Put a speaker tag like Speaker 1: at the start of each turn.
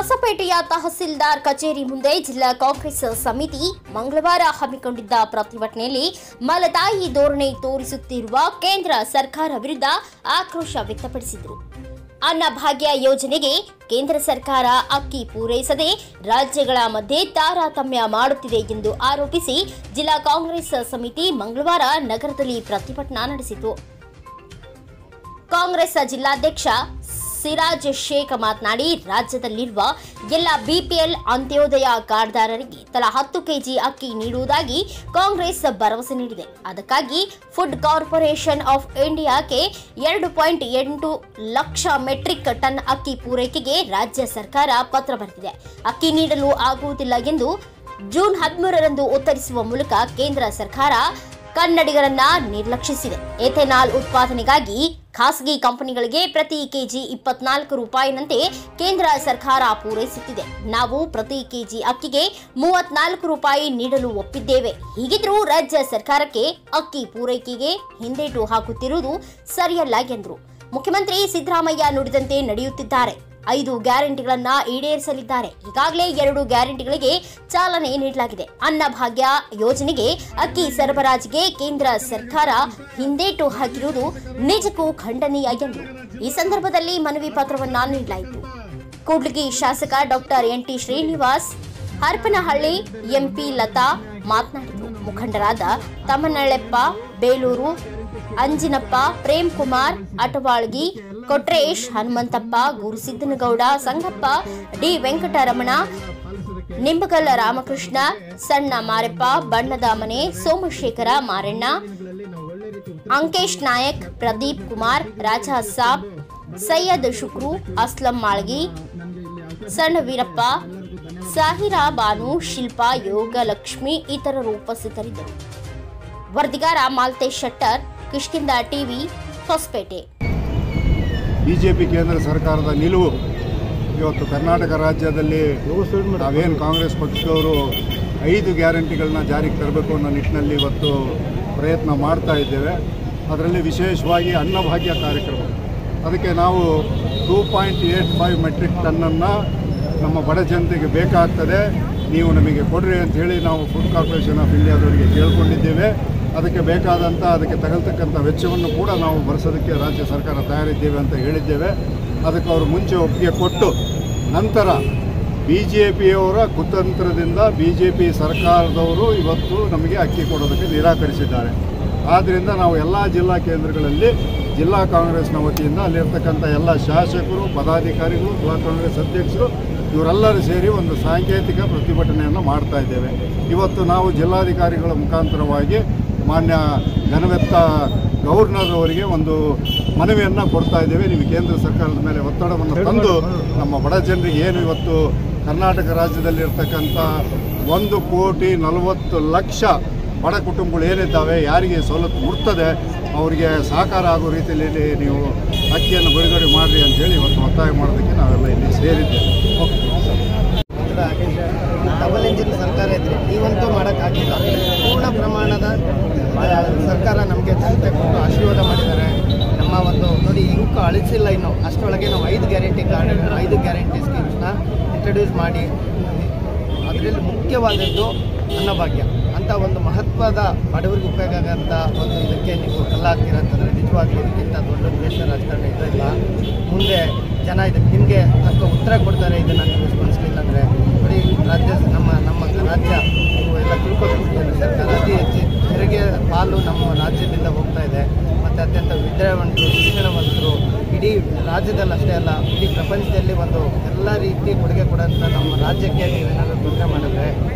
Speaker 1: ಹೊಸಪೇಟೆಯ ತಹಸೀಲ್ದಾರ್ ಕಚೇರಿ ಮುಂದೆ ಜಿಲ್ಲಾ ಕಾಂಗ್ರೆಸ್ ಸಮಿತಿ ಮಂಗಳವಾರ ಹಮ್ಮಿಕೊಂಡಿದ್ದ ಪ್ರತಿಭಟನೆಯಲ್ಲಿ ಮಲತಾಯಿ ಧೋರಣೆ ತೋರಿಸುತ್ತಿರುವ ಕೇಂದ್ರ ಸರ್ಕಾರ ವಿರುದ್ಧ ಆಕ್ರೋಶ ವ್ಯಕ್ತಪಡಿಸಿದರು ಅನ್ನಭಾಗ್ಯ ಯೋಜನೆಗೆ ಕೇಂದ್ರ ಸರ್ಕಾರ ಅಕ್ಕಿ ಪೂರೈಸದೆ ರಾಜ್ಯಗಳ ಮಧ್ಯೆ ತಾರತಮ್ಯ ಮಾಡುತ್ತಿದೆ ಎಂದು ಆರೋಪಿಸಿ ಜಿಲ್ಲಾ ಕಾಂಗ್ರೆಸ್ ಸಮಿತಿ ಮಂಗಳವಾರ ನಗರದಲ್ಲಿ ಪ್ರತಿಭಟನಾ ನಡೆಸಿತು ಕಾಂಗ್ರೆಸ್ ಜಿಲ್ಲಾಧ್ಯಕ್ಷ ಸಿರಾಜ್ ಶೇಖ್ ಮಾತನಾಡಿ ರಾಜ್ಯದಲ್ಲಿರುವ ಎಲ್ಲ ಬಿಪಿಎಲ್ ಅಂತ್ಯೋದಯ ಕಾರ್ಡ್ದಾರರಿಗೆ ತಲಾ ಹತ್ತು ಕೆಜಿ ಅಕ್ಕಿ ನೀಡುವುದಾಗಿ ಕಾಂಗ್ರೆಸ್ ಭರವಸೆ ನೀಡಿದೆ ಅದಕ್ಕಾಗಿ ಫುಡ್ ಕಾರ್ಪೊರೇಷನ್ ಆಫ್ ಇಂಡಿಯಾಕ್ಕೆ ಎರಡು ಪಾಯಿಂಟ್ ಎಂಟು ಲಕ್ಷ ಮೆಟ್ರಿಕ್ ಟನ್ ಅಕ್ಕಿ ಪೂರೈಕೆಗೆ ರಾಜ್ಯ ಸರ್ಕಾರ ಪತ್ರ ಬರೆದಿದೆ ಅಕ್ಕಿ ನೀಡಲು ಆಗುವುದಿಲ್ಲ ಎಂದು ಜೂನ್ ಹದಿಮೂರರಂದು ಉತ್ತರಿಸುವ ಮೂಲಕ ಕೇಂದ್ರ ಸರ್ಕಾರ ಕನ್ನಡಿಗರನ್ನ ನಿರ್ಲಕ್ಷಿಸಿದೆ ಎಥೆನಾಲ್ ಉತ್ಪಾದನೆಗಾಗಿ ಖಾಸಗಿ ಕಂಪನಿಗಳಿಗೆ ಪ್ರತಿ ಕೆಜಿ ಇಪ್ಪತ್ನಾಲ್ಕು ರೂಪಾಯಿನಂತೆ ಕೇಂದ್ರ ಸರ್ಕಾರ ಪೂರೈಸುತ್ತಿದೆ ನಾವು ಪ್ರತಿ ಕೆಜಿ ಅಕ್ಕಿಗೆ ಮೂವತ್ನಾಲ್ಕು ರೂಪಾಯಿ ನೀಡಲು ಒಪ್ಪಿದ್ದೇವೆ ಹೀಗಿದ್ರೂ ರಾಜ್ಯ ಸರ್ಕಾರಕ್ಕೆ ಅಕ್ಕಿ ಪೂರೈಕೆಗೆ ಹಿಂದೇಟು ಹಾಕುತ್ತಿರುವುದು ಸರಿಯಲ್ಲ ಎಂದರು ಮುಖ್ಯಮಂತ್ರಿ ಸಿದ್ದರಾಮಯ್ಯ ನುಡಿದಂತೆ ನಡೆಯುತ್ತಿದ್ದಾರೆ ಐದು ಗ್ಯಾರಂಟಿಗಳನ್ನ ಈಡೇರಿಸಲಿದ್ದಾರೆ ಈಗಾಗಲೇ ಎರಡು ಗ್ಯಾರಂಟಿಗಳಿಗೆ ಚಾಲನೆ ನೀಡಲಾಗಿದೆ ಅನ್ನಭಾಗ್ಯ ಯೋಜನೆಗೆ ಅಕ್ಕಿ ಸರಬರಾಜಿಗೆ ಕೇಂದ್ರ ಸರ್ಕಾರ ಹಿಂದೇಟು ಹಾಕಿರುವುದು ನಿಜಕ್ಕೂ ಖಂಡನೀಯ ಎಂದು ಈ ಸಂದರ್ಭದಲ್ಲಿ ಮನವಿ ಪತ್ರವನ್ನ ನೀಡಲಾಯಿತು ಕೂಡ್ಲಿಗಿ ಶಾಸಕ doctor N T Srinivas Harapanahalli MP Latha ಮಾತನಾಡಿದರು ಮುಖಂಡರಾದ ತಮ್ಮನಳ್ಳೆಪ್ಪ ಬೇಲೂರು ಅಂಜಿನಪ್ಪ ಪ್ರೇಮ್ ಕುಮಾರ್ ಅಟವಾಳ್ಗಿ ಕೊಟ್ರೇಶ್ ಹನುಮಂತಪ್ಪ ಗುರುಸಿದ್ದನಗೌಡ ಸಂಗಪ್ಪ ಡಿ ವೆಂಕಟರಮಣ ನಿಂಬಗಲ್ಲ ರಾಮಕೃಷ್ಣ ಸಣ್ಣ ಮಾರೆಪ್ಪ ಬಣ್ಣದ ಮನೆ ಸೋಮಶೇಖರ ಮಾರಣ್ಣ ಅಂಕೇಶ್ ನಾಯಕ್ ಪ್ರದೀಪ್ ಕುಮಾರ್ ರಾಜಾ ಸಾಬ್ ಸೈಯದ್ ಶುಕ್ರು ಅಸ್ಲಂ ಮಾಳ್ಗಿ ಸಣ್ಣ ವೀರಪ್ಪ ಸಾಹಿರಾ ಬಾನು ಶಿಲ್ಪಾ ಯೋಗಲಕ್ಷ್ಮಿ ಇತರರು ಉಪಸ್ಥಿತರಿದ್ದರು ವರದಿಗಾರ Malthesh Shettar Kishkinda TV Hospet
Speaker 2: B J P ಕೇಂದ್ರ ಸರ್ಕಾರದ ನಿಲುವು ಇವತ್ತು ಕರ್ನಾಟಕ ರಾಜ್ಯದಲ್ಲಿ ನಾವೇನು ಕಾಂಗ್ರೆಸ್ ಪಕ್ಷದವರು ಐದು ಗ್ಯಾರಂಟಿಗಳನ್ನ ಜಾರಿಗೆ ತರಬೇಕು ಅನ್ನೋ ನಿಟ್ಟಿನಲ್ಲಿ ಇವತ್ತು ಪ್ರಯತ್ನ ಮಾಡ್ತಾ ಇದ್ದೇವೆ ಅದರಲ್ಲಿ ವಿಶೇಷವಾಗಿ ಅನ್ನಭಾಗ್ಯ ಕಾರ್ಯಕ್ರಮ ಅದಕ್ಕೆ ನಾವು two point eight five metric ಟನ್ನನ್ನು ನಮ್ಮ ಬಡ ಜನತೆಗೆ ಬೇಕಾಗ್ತದೆ ನೀವು ನಮಗೆ ಕೊಡ್ರಿ ಅಂತ ಹೇಳಿ ನಾವು ಫುಡ್ ಕಾರ್ಪೊರೇಷನ್ ಆಫ್ ಇಂಡಿಯಾದವರಿಗೆ ಕೇಳ್ಕೊಂಡಿದ್ದೇವೆ ಅದಕ್ಕೆ ಬೇಕಾದಂಥ ಅದಕ್ಕೆ ತಗಲ್ತಕ್ಕಂಥ ವೆಚ್ಚವನ್ನು ಕೂಡ ನಾವು ಭರಿಸೋದಕ್ಕೆ ರಾಜ್ಯ ಸರ್ಕಾರ ತಯಾರಿದ್ದೇವೆ ಅಂತ ಹೇಳಿದ್ದೇವೆ ಅದಕ್ಕೆ ಅವರು ಮುಂಚೆ ಒಪ್ಪಿಗೆ ಕೊಟ್ಟು ನಂತರ ಬಿ ಜೆ ಪಿಯವರ ಕುತಂತ್ರದಿಂದ ಬಿ ಜೆ ಪಿ ಸರ್ಕಾರದವರು ಇವತ್ತು ನಮಗೆ ಅಕ್ಕಿ ಕೊಡೋದಕ್ಕೆ ನಿರಾಕರಿಸಿದ್ದಾರೆ ಆದ್ದರಿಂದ ನಾವು ಎಲ್ಲ ಜಿಲ್ಲಾ ಕೇಂದ್ರಗಳಲ್ಲಿ ಜಿಲ್ಲಾ ಕಾಂಗ್ರೆಸ್ನ ವತಿಯಿಂದ ಅಲ್ಲಿರ್ತಕ್ಕಂಥ ಎಲ್ಲ ಶಾಸಕರು ಪದಾಧಿಕಾರಿಗಳು ಬ್ಲಾಕ್ ಕಾಂಗ್ರೆಸ್ ಅಧ್ಯಕ್ಷರು ಇವರೆಲ್ಲರೂ ಸೇರಿ ಒಂದು ಸಾಂಕೇತಿಕ ಪ್ರತಿಭಟನೆಯನ್ನು ಮಾಡ್ತಾ ಇದ್ದೇವೆ ಇವತ್ತು ನಾವು ಜಿಲ್ಲಾಧಿಕಾರಿಗಳ ಮುಖಾಂತರವಾಗಿ ಮಾನ್ಯ ಘನವೆತ್ತ ಗವರ್ನರ್ ಅವರಿಗೆ ಒಂದು ಮನವಿಯನ್ನು ಕೊಡ್ತಾ ಇದ್ದೇವೆ ನೀವು ಕೇಂದ್ರ ಸರ್ಕಾರದ ಮೇಲೆ ಒತ್ತಡವನ್ನು ತಂದು ನಮ್ಮ ಬಡ ಜನರಿಗೆ ಏನು ಇವತ್ತು ಕರ್ನಾಟಕ ರಾಜ್ಯದಲ್ಲಿರ್ತಕ್ಕಂಥ ಒಂದು ಕೋಟಿ ನಲವತ್ತು ಲಕ್ಷ ಬಡ ಕುಟುಂಬಗಳು ಏನಿದ್ದಾವೆ ಯಾರಿಗೆ ಸವಲತ್ತು ಮುಟ್ತದೆ ಅವರಿಗೆ ಸಹಕಾರ ಆಗೋ ರೀತಿಯಲ್ಲಿ ನೀವು ಅಕ್ಕಿಯನ್ನು ಬಿಡುಗಡೆ ಮಾಡಿರಿ ಅಂತೇಳಿ ಇವತ್ತು ಒತ್ತಾಯ ಮಾಡೋದಕ್ಕೆ ನಾವೆಲ್ಲ ಇಲ್ಲಿ ಸೇರಿದ್ದೇವೆ ಓಕೆ
Speaker 3: ಡಬಲ್ ಇಂಜಿನ್ ಸರ್ಕಾರ ಇದ್ರೆ ನೀವಂತೂ ಮಾಡೋಕ್ಕಾಗಿಲ್ಲ ಪೂರ್ಣ ಪ್ರಮಾಣದ ಆ, ಸರ್ಕಾರ ನಮಗೆ ಜನತೆ ಕೊಟ್ಟು ಆಶೀರ್ವಾದ ಮಾಡಿದ್ದಾರೆ ನಮ್ಮ ಒಂದು ನೋಡಿ ಇಂಕು ಅಳಿಸಿಲ್ಲ ಇನ್ನು ಅಷ್ಟರೊಳಗೆ ನಾವು ಐದು ಗ್ಯಾರಂಟಿ ಕಾರ್ಡ್ ಐದು ಗ್ಯಾರಂಟಿ ಸ್ಕೀಮ್ಸ್ನ ಇಂಟ್ರಡ್ಯೂಸ್ ಮಾಡಿ ಅದರಲ್ಲಿ ಮುಖ್ಯವಾದದ್ದು ಅನ್ನಭಾಗ್ಯ ಅಂತ ಒಂದು ಮಹತ್ವದ ಬಡವರಿಗೆ ಉಪಯೋಗ ಆಗೋಂಥ ಒಂದು ಇದಕ್ಕೆ ನೀವು ಕಲ್ಲಾಗ್ತೀರಂತಂದರೆ ನಿಜವಾಗ್ಲೂ ಇದಕ್ಕಿಂತ ದೊಡ್ಡ ದೇಶ ರಾಜಕಾರಣ ಇರೋಲ್ಲ ಮುಂದೆ ಜನ ಇದಕ್ಕೆ ನಿಮಗೆ ತಕ್ಕ ಉತ್ತರ ಕೊಡ್ತಾರೆ ಇದನ್ನು ನೀವು ಸ್ಪಂದಿಸಲಿಲ್ಲ ಅಂದರೆ ನೋಡಿ ರಾಜ್ಯ ನಮ್ಮ ನಮ್ಮ ರಾಜ್ಯ ನೀವು ಎಲ್ಲ ತಿಳ್ಕೊಳ್ತಿದ್ದೀರಿ ಸರ್ಕಾರ ಅತಿ ಹೆಚ್ಚು ತೆರಿಗೆ ಪಾಲು ನಮ್ಮ ರಾಜ್ಯದಿಂದ ಹೋಗ್ತಾ ಇದೆ ಮತ್ತು ಅತ್ಯಂತ ವಿದ್ಯಾವಂತರು ಶಿಕ್ಷಣವಂತರು ಇಡೀ ರಾಜ್ಯದಲ್ಲಿ ಅಷ್ಟೇ ಅಲ್ಲ ಇಡೀ ಪ್ರಪಂಚದಲ್ಲಿ ಒಂದು ಎಲ್ಲ ರೀತಿ ಕೊಡುಗೆ ಕೊಡೋಂಥ ನಮ್ಮ ರಾಜ್ಯಕ್ಕೆ ನೀವೇನಾದರೂ ತೊಂದರೆ ಮಾಡಿದ್ರೆ